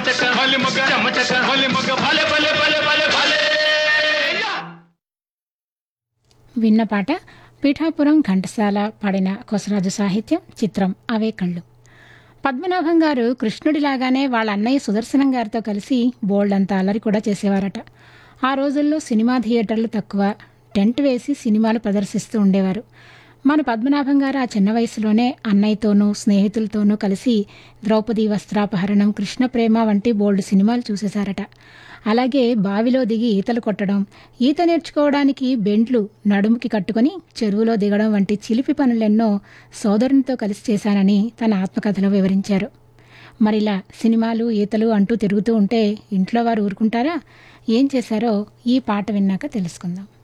చెమటక హోలి మొగ్గ చెమటక హోలి మొగ్గ భలే భలే భలే భలే భలే విన్న పాట పీఠాపురం ఘంటసాల పాడిన కొసరాజు సాహిత్యం చిత్రం అవే కళ్ళు పద్మనాభం గారు కృష్ణుడిలాగానే వాళ్ళ అన్నయ్య సుదర్శనం గారితో కలిసి బోల్డ్ అంత అల్లరి కూడా చేసేవారట ఆ రోజుల్లో సినిమా థియేటర్లు తక్కువ టెంట్ వేసి సినిమాలు ప్రదర్శిస్తూ ఉండేవారు మన పద్మనాభం గారు ఆ చిన్న వయసులోనే అన్నయ్యతోనూ స్నేహితులతోనూ కలిసి ద్రౌపది వస్త్రాపహరణం కృష్ణ ప్రేమ వంటి బోల్డ్ సినిమాలు చూసేశారట అలాగే బావిలో దిగి ఈతలు కొట్టడం ఈత నేర్చుకోవడానికి బెండ్లు నడుముకి కట్టుకొని చెరువులో దిగడం వంటి చిలిపి పనులెన్నో సోదరునితో కలిసి చేశానని తన ఆత్మకథలో వివరించారు మరిలా సినిమాలు ఈతలు అంటూ తిరుగుతూ ఉంటే ఇంట్లో వారు ఊరుకుంటారా ఏం చేశారో ఈ పాట విన్నాక తెలుసుకుందాం